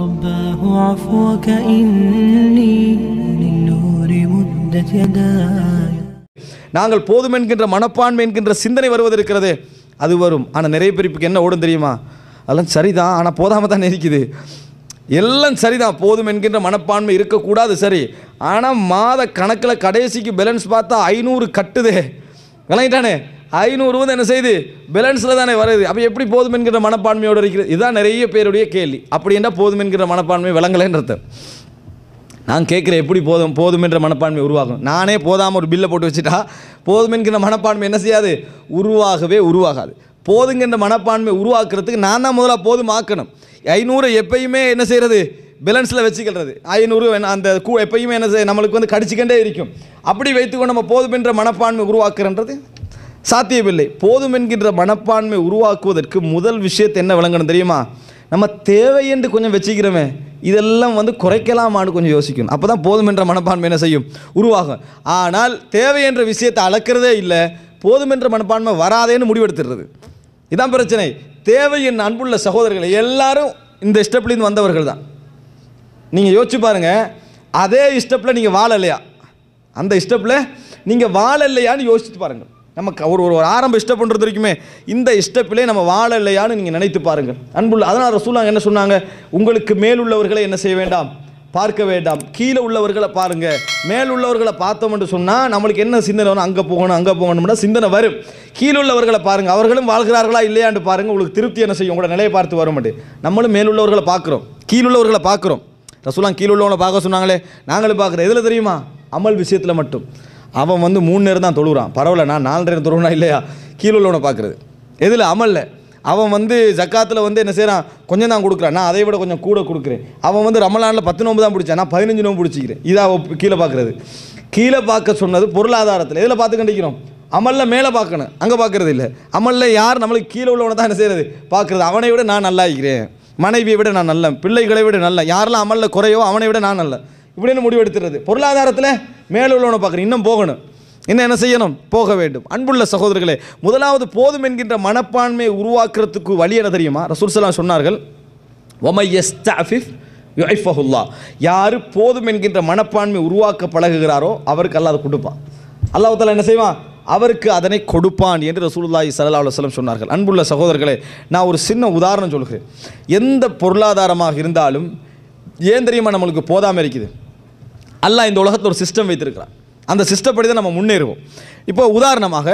رباه عفوك إني للنور مدت يداي நாங்கள் போதும் என்கின்ற மனப்பான்மை என்கின்ற சிந்தனை வருவது இருக்கிறது அது வரும் ஆனால் நிறைய பேருக்கு என்ன ஓடும் தெரியுமா அதெல்லாம் சரிதான் ஆனால் போதாமல் தான் இருக்குது எல்லாம் சரிதான் போதும் என்கின்ற மனப்பான்மை இருக்கக்கூடாது சரி ஆனால் மாத கணக்கில் கடைசிக்கு பேலன்ஸ் பார்த்தா ஐநூறு கட்டுதே விளங்கிட்டானே ஐநூறு வந்து என்ன செய்யுது பேலன்ஸில் தானே வருது அப்போ எப்படி போதும் என்கிற மனப்பான்மையோடு இருக்கிறது இதுதான் நிறைய பேருடைய கேள்வி அப்படி என்ன போதும் என்கிற மனப்பான்மை விளங்கலைன்றது நான் கேட்குறேன் எப்படி போதும் போதும் என்ற மனப்பான்மை உருவாகும் நானே போதாமல் ஒரு பில்லை போட்டு வச்சுட்டா போதும் என்கிற மனப்பான்மை என்ன செய்யாது உருவாகவே உருவாகாது போதுங்கிற மனப்பான்மை உருவாக்குறதுக்கு நான் தான் முதல்ல போதும் ஆக்கணும் ஐநூறு எப்பயுமே என்ன செய்கிறது பேலன்ஸில் வச்சுக்கிறது ஐநூறு வேணா- அந்த கூ எப்பயுமே என்ன செய்ய நம்மளுக்கு வந்து கடிச்சிக்கிட்டே இருக்கும் அப்படி வைத்துக்கொண்டு நம்ம போதும் என்ற மனப்பான்மை உருவாக்குறன்றது சாத்தியமில்லை போதும் என்கின்ற மனப்பான்மை உருவாக்குவதற்கு முதல் விஷயத்தை என்ன விளங்கணும் தெரியுமா நம்ம தேவை என்று கொஞ்சம் வச்சுக்கிறோமே இதெல்லாம் வந்து குறைக்கலாமான்னு கொஞ்சம் யோசிக்கணும் அப்போ தான் போதும் என்ற மனப்பான்மை என்ன செய்யும் உருவாகும் ஆனால் தேவை என்ற விஷயத்தை அளக்கிறதே இல்லை போதும் என்ற மனப்பான்மை வராதேன்னு முடிவெடுத்துடுறது இதான் பிரச்சனை தேவை என் அன்புள்ள சகோதரர்கள் எல்லாரும் இந்த ஸ்டெப்லேருந்து வந்தவர்கள் தான் நீங்கள் யோசிச்சு பாருங்க அதே ஸ்டெப்பில் நீங்கள் வாழலையா அந்த ஸ்டெப்பில் நீங்கள் வாழலையான்னு யோசிச்சு பாருங்கள் நம்ம க- ஒரு ஒரு ஆரம்ப ஸ்டெப் பண்ணுறது வரைக்குமே இந்த ஸ்டெப்பிலே நம்ம வாழலையான்னு நீங்கள் நினைத்து பாருங்கள் அன்புள்ள அதனால் ரசூலாங்க என்ன சொன்னாங்க உங்களுக்கு மேலுள்ளவர்களை என்ன செய்ய வேண்டாம் பார்க்க வேண்டாம் கீழே உள்ளவர்களை பாருங்க மேல் உள்ளவர்களை பார்த்தோம் என்று சொன்னால் நம்மளுக்கு என்ன சிந்தனை வரும் அங்கே போகணும் அங்கே போகணும்னா சிந்தனை வரும் கீழே உள்ளவர்களை பாருங்க அவர்களும் வாழ்கிறார்களா இல்லையான்னு பாருங்க உங்களுக்கு திருப்தி என்ன செய்யும் உங்களோட நிலையை பார்த்து வர மாட்டேன் நம்மளும் மேலுள்ளவர்களை பார்க்குறோம் கீழுள்ளவர்களை பார்க்குறோம் ரசூலாம் கீழே உள்ளவனை பார்க்க சொன்னாங்களே நாங்களும் பார்க்குறோம் எதில் தெரியுமா அமல் விஷயத்தில் மட்டும் அவன் வந்து மூணு நேரம் தான் தொழுகிறான் பரவாயில்ல நான் நாலு நேரம் தொழுவனா இல்லையா கீழே உள்ளவனை பார்க்குறது எதில் அமல்ல அவன் வந்து ஜக்காத்தில் வந்து என்ன செய்கிறான் கொஞ்சம் தான் கொடுக்குறான் நான் அதை விட கொஞ்சம் கூட கொடுக்குறேன் அவன் வந்து ரமலானில் பத்து நோம்பு தான் பிடிச்சான் நான் பதினஞ்சு நோம்பு பிடிச்சிக்கிறேன் இதை அவன் கீழே பார்க்குறது கீழே பார்க்க சொன்னது பொருளாதாரத்தில் எதில் பார்த்து கண்டிக்கிறோம் அமல்ல மேலே பார்க்கணும் அங்கே பார்க்கறது இல்லை அமல்ல யார் நம்மளுக்கு கீழே உள்ளவனை தான் என்ன செய்கிறது பார்க்குறது அவனை விட நான் நல்லா இருக்கிறேன் மனைவியை விட நான் நல்ல பிள்ளைகளை விட நல்ல யாரெல்லாம் அமல்ல குறையோ அவனை விட நான் நல்ல இப்படின்னு முடிவெடுத்துறது பொருளாதாரத்தில் மேலே உள்ளவனை பார்க்குறேன் இன்னும் போகணும் இன்னும் என்ன செய்யணும் போக வேண்டும் அன்புள்ள சகோதரர்களே முதலாவது போதும் என்கின்ற மனப்பான்மையை உருவாக்குறதுக்கு வழி என்ன தெரியுமா ரசூல் ஸல்லல்லாஹு சொன்னார்கள் ஒமை எஸ்தாஃபிஃப் யுஐஃபஹுல்லா யார் போதும் என்கின்ற மனப்பான்மை உருவாக்க பழகுகிறாரோ அவருக்கு அல்லாஹ் அதை கொடுப்பான் அல்லாஹ் தாலா என்ன செய்வான் அவருக்கு அதனை கொடுப்பான் என்று ரசூலுல்லாஹி ஸல்லல்லாஹு அலைஹி வஸல்லம் சொன்னார்கள் அன்புள்ள சகோதரர்களே நான் ஒரு சின்ன உதாரணம் சொல்கிறேன் எந்த பொருளாதாரமாக இருந்தாலும் ஏன் தெரியுமா நம்மளுக்கு போதாமல் இருக்குது அல்லாஹ் இந்த உலகத்தில் ஒரு சிஸ்டம் வைத்திருக்கிறான் அந்த சிஸ்டம் படி தான் நம்ம முன்னேறுவோம் இப்போ உதாரணமாக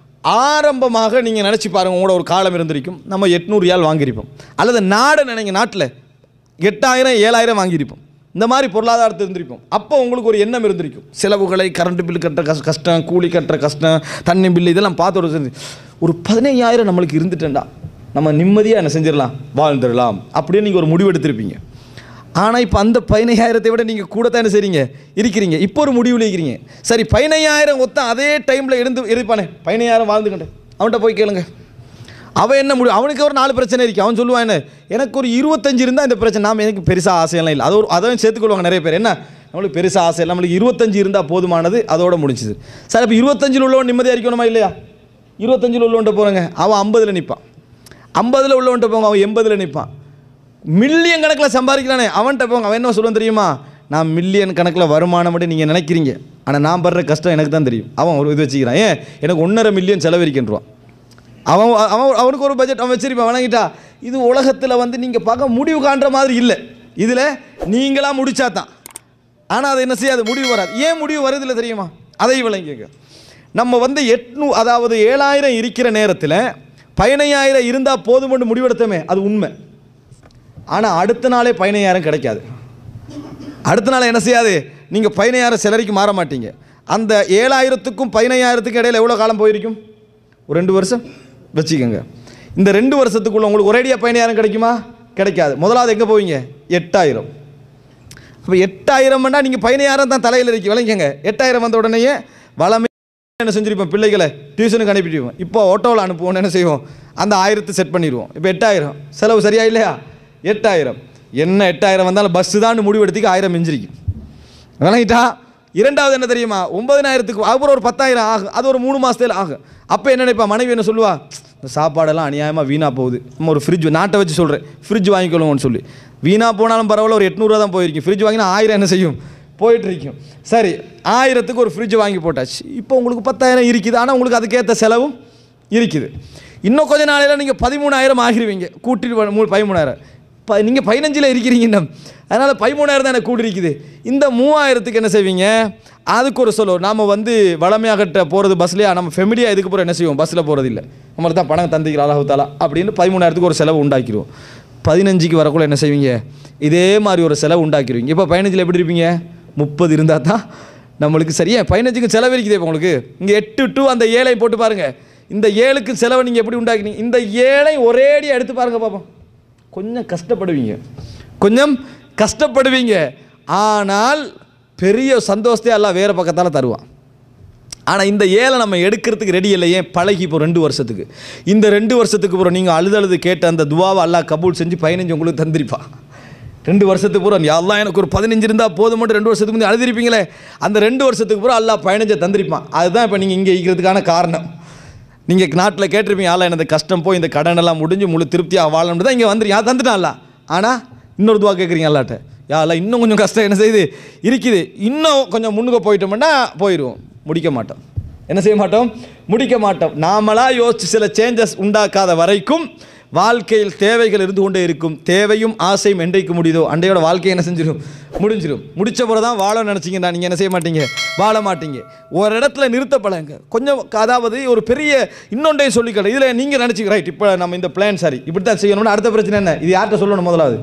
ஆரம்பமாக நீங்கள் நினச்சி பாருங்க உங்களோட ஒரு காலம் இருந்திருக்கும் நம்ம எட்நூறு ரியால் வாங்கியிருப்போம் அல்லது நாடு நினைங்க நாட்டில் எட்டாயிரம் ஏழாயிரம் வாங்கியிருப்போம் இந்த மாதிரி பொருளாதாரத்தை இருந்திருப்போம் அப்போ உங்களுக்கு ஒரு எண்ணம் இருந்திருக்கும் செலவுகளை கரண்ட் பில் கட்டுற கஷ்ட கஷ்டம் கூலி கட்டுற கஷ்டம் தண்ணி பில் இதெல்லாம் பார்த்து ஒரு செஞ்சு- ஒரு பதினையாயிரம் நம்மளுக்கு இருந்துட்டேன்டா நம்ம நிம்மதியாக என்ன செஞ்சிடலாம் வாழ்ந்துடலாம் அப்படின்னு நீங்கள் ஒரு முடிவு எடுத்திருப்பீங்க ஆனால் இப்போ அந்த பதினையாயிரத்தை விட நீங்கள் கூட தான் என்ன செய்றீங்க இருக்கிறீங்க இப்போ ஒரு முடிவில் இருக்கிறீங்க சரி பதினையாயிரம் ஒத்த அதே டைமில் இருந்து இருப்பானே பதினையாயிரம் வாழ்ந்துக்கிட்டேன் அவன்கிட்ட போய் கேளுங்க அவன் என்ன முடியும் அவனுக்கு ஒரு நாலு பிரச்சனை இருக்கு அவன் சொல்லுவான் என்ன எனக்கு ஒரு இருபத்தஞ்சு இருந்தால் இந்த பிரச்சனை நாம எனக்கு பெருசாக ஆசையெல்லாம் இல்லை அது ஒரு அதையும் சேர்த்துக்கொள்வாங்க நிறைய பேர் என்ன நம்மளுக்கு பெருசாக ஆசை இல்லை நம்மளுக்கு இருபத்தஞ்சு இருந்தால் போதுமானது அதோட முடிஞ்சுது சார் இப்போ இருபத்தஞ்சில் உள்ளவன் நிம்மதியாக இருக்கணுமா இல்லையா இருபத்தஞ்சில் உள்ளவன்ட்ட போகிறேங்க அவன் ஐம்பதில் நிற்பான் ஐம்பதில் உள்ளவன்ட்ட போங்க அவன் எண்பதில் நிற்பான் மில்லியன் கணக்கில் சம்பாதிக்கிறானே அவன்கிட்ட போங்க அவன் என்ன சொல்லுவான் தெரியுமா நான் மில்லியன் கணக்கில் வருமானம் மட்டும் நீங்கள் நினைக்கிறீங்க ஆனால் நான் படுற கஷ்டம் எனக்கு தான் தெரியும் அவன் ஒரு இது வச்சுக்கிறான் ஏன் எனக்கு ஒன்றரை மில்லியன் செலவழிக்கின்றான் அவன் அவன் அவனுக்கு ஒரு பட்ஜெட் அவன் வச்சிருப்பான் வணங்கிட்டா இது உலகத்தில் வந்து நீங்கள் பார்க்க முடிவு காண்ற மாதிரி இல்லை இதில் நீங்களாக முடிச்சா தான் ஆனால் அது என்ன செய்யாது முடிவு வராது ஏன் முடிவு வருதில்லை தெரியுமா அதை விளங்கிக்க நம்ம வந்து எட்நூ அதாவது ஏழாயிரம் இருக்கிற நேரத்தில் பதினையாயிரம் இருந்தால் போதும்னு முடிவெடுத்தோமே அது உண்மை ஆனால் அடுத்த நாளே பதினையாயிரம் கிடைக்காது அடுத்த நாள் என்ன செய்யாது நீங்கள் பதினையாயிரம் சிலரிக்கு மாற மாட்டீங்க அந்த ஏழாயிரத்துக்கும் பதினையாயிரத்துக்கும் இடையில எவ்வளோ காலம் போயிருக்கும் ஒரு ரெண்டு வருஷம் வச்சுக்கோங்க இந்த ரெண்டு வருஷத்துக்குள்ள உங்களுக்கு ஒரேடியாக பதினாயிரம் கிடைக்குமா கிடைக்காது முதலாவது எங்கே போவீங்க எட்டாயிரம் அப்போ எட்டாயிரம்னா நீங்கள் பதினாயிரம் தான் தலையில் இருக்கு விளங்கிக்கங்க எட்டாயிரம் வந்த உடனேயே வளமே என்ன செஞ்சிருப்போம் பிள்ளைகளை டியூஷனுக்கு அனுப்பிடுவோம் இப்போ ஆட்டோவில் அனுப்புவோம்னு என்ன செய்வோம் அந்த ஆயிரத்தை செட் பண்ணிடுவோம் இப்போ எட்டாயிரம் செலவு சரியா இல்லையா எட்டாயிரம் என்ன எட்டாயிரம் வந்தாலும் பஸ்ஸு தான் முடிவெடுத்துக்கு ஆயிரம் மிஞ்சிருக்கும் விளங்கிட்டா இரண்டாவது என்ன தெரியுமா ஒன்பதினாயிரத்துக்கு அப்புறம் ஒரு பத்தாயிரம் ஆகும் அது ஒரு மூணு மாதத்துல ஆகும் அப்போ என்ன நினைப்பா மனைவி என்ன சொல்லுவா இந்த சாப்பாடெல்லாம் அநியாயமாக வீணாக போகுது நம்ம ஒரு ஃப்ரிட்ஜ் நாட்டை வச்சு சொல்கிறேன் ஃப்ரிட்ஜ் வாங்கிக்கொள்ளுங்கன்னு சொல்லி வீணாக போனாலும் பரவாயில்ல ஒரு எட்நூறுவா தான் போயிருக்கும் ஃப்ரிட்ஜ் வாங்கினா ஆயிரம் என்ன செய்யும் போயிட்டு இருக்கும் சரி ஆயிரத்துக்கு ஒரு ஃப்ரிட்ஜ் வாங்கி போட்டாச்சு இப்போ உங்களுக்கு பத்தாயிரம் இருக்குது ஆனால் உங்களுக்கு அதுக்கேற்ற செலவும் இருக்குது இன்னும் கொஞ்ச நாளையில் நீங்கள் பதிமூணாயிரம் ஆகிருவீங்க கூட்டிட்டு வ- மூ பதிமூணாயிரம் ப நீங்கள் பதினஞ்சில் இருக்கிறீங்க இன்னும் அதனால் பதிமூணாயிரம் தான் எனக்கு கூடி இருக்குது இந்த மூவாயிரத்துக்கு என்ன செய்வீங்க அதுக்கு ஒரு சொல்லு நாம் வந்து வளமையாகட்ட போகிறது பஸ்லையா நம்ம ஃபெமிலியாக இதுக்கு போகிற என்ன செய்வோம் பஸ்ஸில் போகிறது இல்லை நம்மளுக்கு தான் பணம் தந்திக்கிறோம் அல்லாஹு தாலா அப்படின்னு பதிமூணாயிரத்துக்கு ஒரு செலவு உண்டாக்கிடுவோம் பதினஞ்சுக்கு வரக்குள்ள என்ன செய்வீங்க இதே மாதிரி ஒரு செலவு உண்டாக்கிடுவீங்க இப்போ பதினஞ்சில் எப்படி இருப்பீங்க முப்பது இருந்தால் தான் நம்மளுக்கு சரியா பதினஞ்சுக்கு செலவு இருக்குது இப்போ உங்களுக்கு இங்கே எட்டு டு அந்த ஏழை போட்டு பாருங்க இந்த ஏழுக்கு செலவை நீங்கள் எப்படி உண்டாக்கினீங்க இந்த ஏழை ஒரேடியாக எடுத்து பாருங்க பாப்போம் கொஞ்சம் கஷ்டப்படுவீங்க கொஞ்சம் கஷ்டப்படுவீங்க ஆனால் பெரிய சந்தோஷத்தை எல்லாம் வேறு பக்கத்தால் தருவான் ஆனால் இந்த ஏழை நம்ம எடுக்கிறதுக்கு ரெடி இல்லையே பழகி இப்போ ரெண்டு வருஷத்துக்கு இந்த ரெண்டு வருஷத்துக்கு அப்புறம் நீங்கள் அழுது அழுது கேட்ட அந்த துவாவை அல்லாஹ் கபூல் செஞ்சு பதினஞ்சு உங்களுக்கு தந்திருப்பான் ரெண்டு வருஷத்துக்கு பூரா யாரெல்லாம் எனக்கு ஒரு பதினஞ்சு இருந்தால் போதும் மட்டும் ரெண்டு வருஷத்துக்கு முந்தைய அழுதிருப்பீங்களே அந்த ரெண்டு வருஷத்துக்கு பூரா அல்லாஹ் பதினஞ்சை தந்திருப்பான் அதுதான் இப்போ நீங்கள் இங்கே இருக்கிறதுக்கான காரணம் நீங்கள் நாட்டில் கேட்டிருப்பீங்க ஆளா எனது கஷ்டம் போய் இந்த கடனெல்லாம் முடிஞ்சு முழு திருப்தியாக வாழணும்னு தான் இங்கே வந்துருங்க அது தந்துட்டான்ல ஆனால் இன்னொரு துவா கேட்குறீங்க அல்லாட்ட யாரெல்லாம் இன்னும் கொஞ்சம் கஷ்டம் என்ன செய்யுது இருக்குது இன்னும் கொஞ்சம் முன்னுக்கு போயிட்டோம்னா போயிடுவோம் முடிக்க மாட்டோம் என்ன செய்ய மாட்டோம் முடிக்க மாட்டோம் நாமளா யோசிச்சு சில சேஞ்சஸ் உண்டாக்காத வரைக்கும் வாழ்க்கையில் தேவைகள் இருந்து கொண்டே இருக்கும் தேவையும் ஆசையும் என்றைக்கு முடியுதோ அண்டையோட வாழ்க்கை என்ன செஞ்சிடும் முடிஞ்சிடும் முடிச்ச பிறகு தான் வாழ நினச்சிங்கன்னா நீங்கள் என்ன செய்ய மாட்டீங்க வாழ மாட்டீங்க ஒரு இடத்துல நிறுத்தப்படங்க கொஞ்சம் அதாவது ஒரு பெரிய இன்னொன்றையும் சொல்லிக்கல இதில் நீங்கள் நினச்சிக்க ரைட் இப்போ நம்ம இந்த பிளான் சரி இப்படி தான் செய்யணும்னு அடுத்த பிரச்சனை என்ன இது யார்கிட்ட சொல்லணும் முதலாவது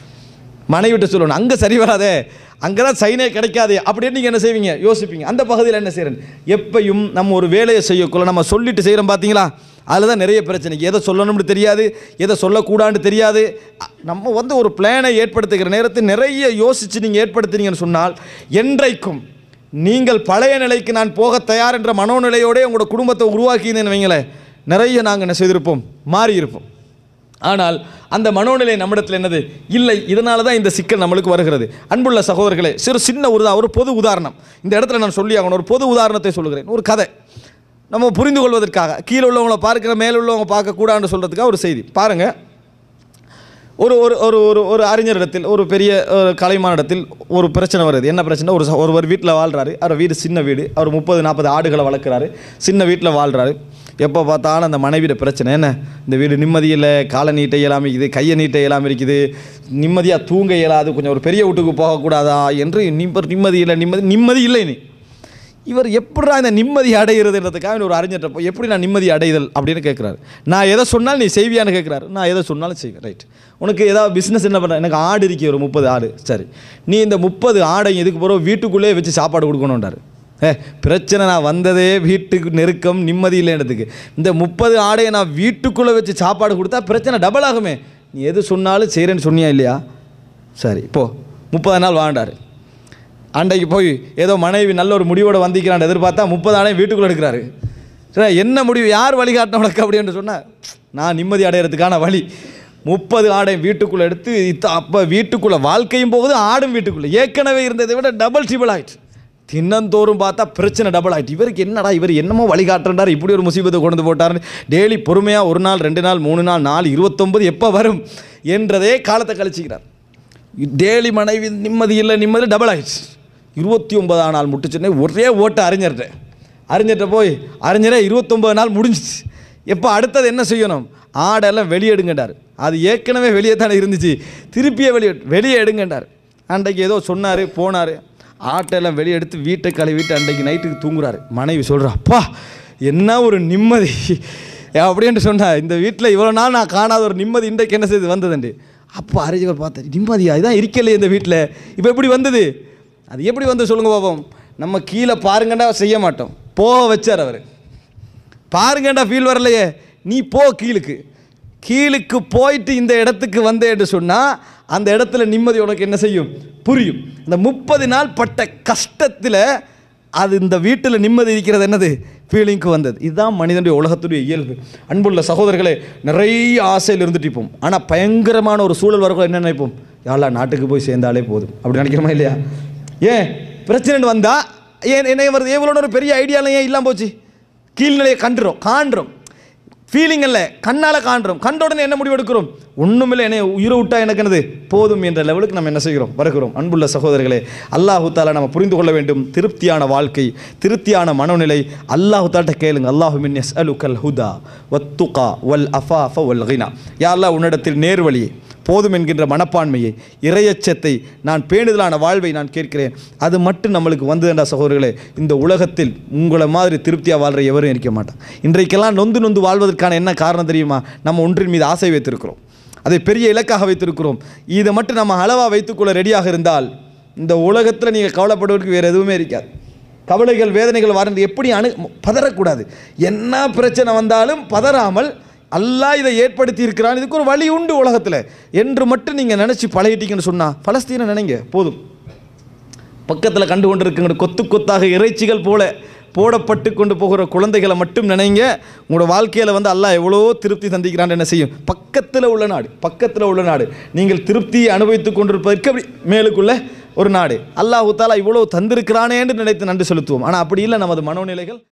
மனைவிட்ட சொல்லணும் அங்கே சரி வராதே அங்கே தான் சைனே கிடைக்காதே அப்படின்னு நீங்கள் என்ன செய்வீங்க யோசிப்பீங்க அந்த பகுதியில் என்ன செய்கிறேன் எப்பையும் நம்ம ஒரு வேலையை செய்யக்குள்ள நம்ம சொல்லிட்டு செய்கிறோம் பார்த்தீங்களா அதில் தான் நிறைய பிரச்சனை எதை சொல்லணும்னு தெரியாது எதை சொல்லக்கூடாதுன்னு தெரியாது அ- நம்ம வந்து ஒரு பிளானை ஏற்படுத்துகிற நேரத்தில் நிறைய யோசித்து நீங்கள் ஏற்படுத்தினீங்கன்னு சொன்னால் என்றைக்கும் நீங்கள் பழைய நிலைக்கு நான் போக தயார் என்ற மனோநிலையோட உங்களோட குடும்பத்தை உருவாக்கினேன்னு வைங்களேன் நிறைய நாங்கள் என்ன செய்திருப்போம் மாறி இருப்போம் ஆனால் அந்த மனோநிலை நம்மிடத்தில் என்னது இல்லை இதனால தான் இந்த சிக்கல் நம்மளுக்கு வருகிறது அன்புள்ள சகோதரர்களே சிறு சின்ன ஒரு ஒரு பொது உதாரணம் இந்த இடத்துல நான் சொல்லி ஆகணும் ஒரு பொது உதாரணத்தை சொல்கிறேன் ஒரு கதை நம்ம புரிந்து கொள்வதற்காக கீழே உள்ளவங்களை பார்க்கிற மேலே உள்ளவங்க பார்க்கக்கூடாதுன்னு சொல்கிறதுக்காக ஒரு செய்தி பாருங்கள் ஒரு ஒரு ஒரு ஒரு ஒரு அறிஞரிடத்தில் ஒரு பெரிய ஒரு கலைமானிடத்தில் ஒரு பிரச்சனை வருது என்ன பிரச்சனை ஒரு ச- ஒருவர் வீட்டில் வாழ்கிறாரு அவர் வீடு சின்ன வீடு அவர் முப்பது நாற்பது ஆடுகளை வளர்க்குறாரு சின்ன வீட்டில் வாழ்கிறாரு எப்போ பார்த்தாலும் அந்த மனைவியோட பிரச்சனை என்ன இந்த வீடு நிம்மதி இல்லை காலை நீட்ட இயலாமல் இருக்குது கையை நீட்ட இயலாமல் இருக்குது நிம்மதியாக தூங்க இயலாது கொஞ்சம் ஒரு பெரிய வீட்டுக்கு போகக்கூடாதா என்று நிம்ம நிம்மதி இல்லை நிம்மதி நிம்மதி இல்லை நீ இவர் எப்படிடா இந்த நிம்மதி அடைகிறதுன்றதுக்காக ஒரு அறிஞர்கிட்ட போய் எப்படி நான் நிம்மதி அடைதல் அப்படின்னு கேட்குறாரு நான் எதை சொன்னாலும் நீ செய்வியான்னு கேட்குறாரு நான் எதை சொன்னாலும் செய்வேன் ரைட் உனக்கு ஏதாவது பிஸ்னஸ் என்ன பண்ணுற எனக்கு ஆடு இருக்கே ஒரு முப்பது ஆடு சரி நீ இந்த முப்பது ஆடை எதுக்கு போகிறோம் வீட்டுக்குள்ளே வச்சு சாப்பாடு கொடுக்கணுன்றாரு ஏ பிரச்சனை நான் வந்ததே வீட்டுக்கு நெருக்கம் நிம்மதி இல்லைன்றதுக்கு இந்த முப்பது ஆடையை நான் வீட்டுக்குள்ளே வச்சு சாப்பாடு கொடுத்தா பிரச்சனை டபுள் ஆகுமே நீ எது சொன்னாலும் செய்கிறேன்னு சொன்னியா இல்லையா சரி போ முப்பது நாள் வாழ்ந்தாரு அன்றைக்கு போய் ஏதோ மனைவி நல்ல ஒரு முடிவோட வந்திக்கிறான் எதிர்பார்த்தா முப்பது ஆணையம் வீட்டுக்குள்ளே எடுக்கிறாரு சரி என்ன முடிவு யார் வழிகாட்டின உனக்கு அப்படின்னு சொன்னால் நான் நிம்மதி அடையிறதுக்கான வழி முப்பது ஆடையும் வீட்டுக்குள்ளே எடுத்து இத்த அப்போ வீட்டுக்குள்ளே வாழ்க்கையும் போகுது ஆடும் வீட்டுக்குள்ளே ஏற்கனவே இருந்ததை விட டபுள் ட்ரிபிள் ஆயிடுச்சு தினந்தோறும் பார்த்தா பிரச்சனை டபுள் ஆயிட்டு இவருக்கு என்னடா இவர் என்னமோ வழிகாட்டுறாரு இப்படி ஒரு முசீபத்தை கொண்டு வந்து போட்டாருன்னு டெய்லி பொறுமையாக ஒரு நாள் ரெண்டு நாள் மூணு நாள் நாலு இருபத்தொம்பது எப்போ வரும் என்றதே காலத்தை கழிச்சிக்கிறார் டேலி மனைவி நிம்மதி இல்லை நிம்மதி டபுள் ஆயிடுச்சு இருபத்தி ஒன்பதாம் நாள் முட்டுச்சுன்னே ஒரே ஓட்ட அறிஞர்கிட்ட அறிஞர்கிட்ட போய் அறிஞரே இருபத்தொம்பது நாள் முடிஞ்சிச்சு எப்போ அடுத்தது என்ன செய்யணும் ஆடெல்லாம் வெளியே எடுங்கண்டார் அது ஏற்கனவே வெளியே தானே இருந்துச்சு திருப்பியே வெளியே வெளியே எடுங்கண்டார் அன்றைக்கு ஏதோ சொன்னார் போனார் ஆட்டெல்லாம் வெளியே எடுத்து வீட்டை கழுவிட்டு அன்றைக்கு நைட்டுக்கு தூங்குறாரு மனைவி சொல்கிறா அப்பா என்ன ஒரு நிம்மதி அப்படின்னு சொன்னா இந்த வீட்டில் இவ்வளோ நாள் நான் காணாத ஒரு நிம்மதி இன்றைக்கு என்ன செய்து வந்ததுண்டு அப்போ அறிஞர் பார்த்தாரு நிம்மதியா இதான் இருக்கலையே இந்த வீட்டில் இப்போ எப்படி வந்தது அது எப்படி வந்து சொல்லுங்க பாப்போம் நம்ம கீழே பாருங்கண்டா செய்ய மாட்டோம் போக வச்சார் அவர் பாருங்கண்டா ஃபீல் வரலையே நீ போ கீழுக்கு கீழுக்கு போயிட்டு இந்த இடத்துக்கு வந்தேன்னு சொன்னால் அந்த இடத்துல நிம்மதி உனக்கு என்ன செய்யும் புரியும் இந்த முப்பது நாள் பட்ட கஷ்டத்தில் அது இந்த வீட்டில் நிம்மதி இருக்கிறது என்னது ஃபீலிங்க்கு வந்தது இதுதான் மனிதனுடைய உலகத்துடைய இயல்பு அன்புள்ள சகோதரர்களே நிறைய ஆசையில் இருந்துட்டு இருப்போம் ஆனால் பயங்கரமான ஒரு சூழல் வரக்குள்ள என்ன நினைப்போம் யாரா நாட்டுக்கு போய் சேர்ந்தாலே போதும் அப்படி நினைக்கிறோமா இல்லையா ஏன் பிரச்சனை வந்தா ஏன் என்ன வருது எவ்வளோ ஒரு பெரிய ஐடியாலாம் ஏன் இல்லாமல் போச்சு கீழ்நிலையை கண்டுறோம் காண்றோம் ஃபீலிங் அல்ல கண்ணால் காண்றோம் கண்ட உடனே என்ன முடிவு எடுக்கிறோம் ஒன்றுமில்லை என்னை உயிரை விட்டா எனக்கு என்னது போதும் என்ற லெவலுக்கு நம்ம என்ன செய்கிறோம் வருகிறோம் அன்புள்ள சகோதரர்களே அல்லாஹு தாலா நம்ம புரிந்து கொள்ள வேண்டும் திருப்தியான வாழ்க்கை திருப்தியான மனநிலை அல்லாஹு தாட்ட கேளுங்க அல்லாஹு மின் எஸ் அலுக்கல் ஹுதா வத்துகா வல் அஃபாஃப வல் கினா யா அல்லாஹ் உன்னிடத்தில் நேர்வழியை போதும் என்கின்ற மனப்பான்மையை இரையச்சத்தை நான் பேணுதலான வாழ்வை நான் கேட்கிறேன் அது மட்டும் நம்மளுக்கு வந்ததுண்டா சகோதரர்களே இந்த உலகத்தில் உங்களை மாதிரி திருப்தியாக வாழ்கிற எவரும் இருக்க மாட்டான் இன்றைக்கெல்லாம் நொந்து நொந்து வாழ்வதற்கான என்ன காரணம் தெரியுமா நம்ம ஒன்றின் மீது ஆசை வைத்திருக்கிறோம் அதை பெரிய இலக்காக வைத்திருக்கிறோம் இதை மட்டும் நம்ம அளவாக வைத்துக்கொள்ள ரெடியாக இருந்தால் இந்த உலகத்தில் நீங்கள் கவலைப்படுவதற்கு வேறு எதுவுமே இருக்காது கவலைகள் வேதனைகள் வரது எப்படி அணு பதறக்கூடாது என்ன பிரச்சனை வந்தாலும் பதறாமல் அல்லாஹ் இதை ஏற்படுத்தி இருக்கிறான் இதுக்கு ஒரு வழி உண்டு உலகத்தில் என்று மட்டும் நீங்கள் நினச்சி பழகிட்டீங்கன்னு சொன்னால் பலஸ்தீனை நினைங்க போதும் பக்கத்தில் கண்டு கொண்டிருக்கிற கொத்து கொத்தாக இறைச்சிகள் போல போடப்பட்டு கொண்டு போகிற குழந்தைகளை மட்டும் நினைங்க உங்களோட வாழ்க்கையில் வந்து அல்லாஹ் எவ்வளோ திருப்தி சந்திக்கிறான் என்ன செய்யும் பக்கத்தில் உள்ள நாடு பக்கத்தில் உள்ள நாடு நீங்கள் திருப்தியை அனுபவித்துக் கொண்டிருப்பதற்கு அப்படி மேலுக்குள்ள ஒரு நாடு அல்லாஹ் தாலா இவ்வளோ தந்திருக்கிறானே என்று நினைத்து நன்றி செலுத்துவோம் ஆனால் அப்படி இல்லை நமது மனோநிலைகள்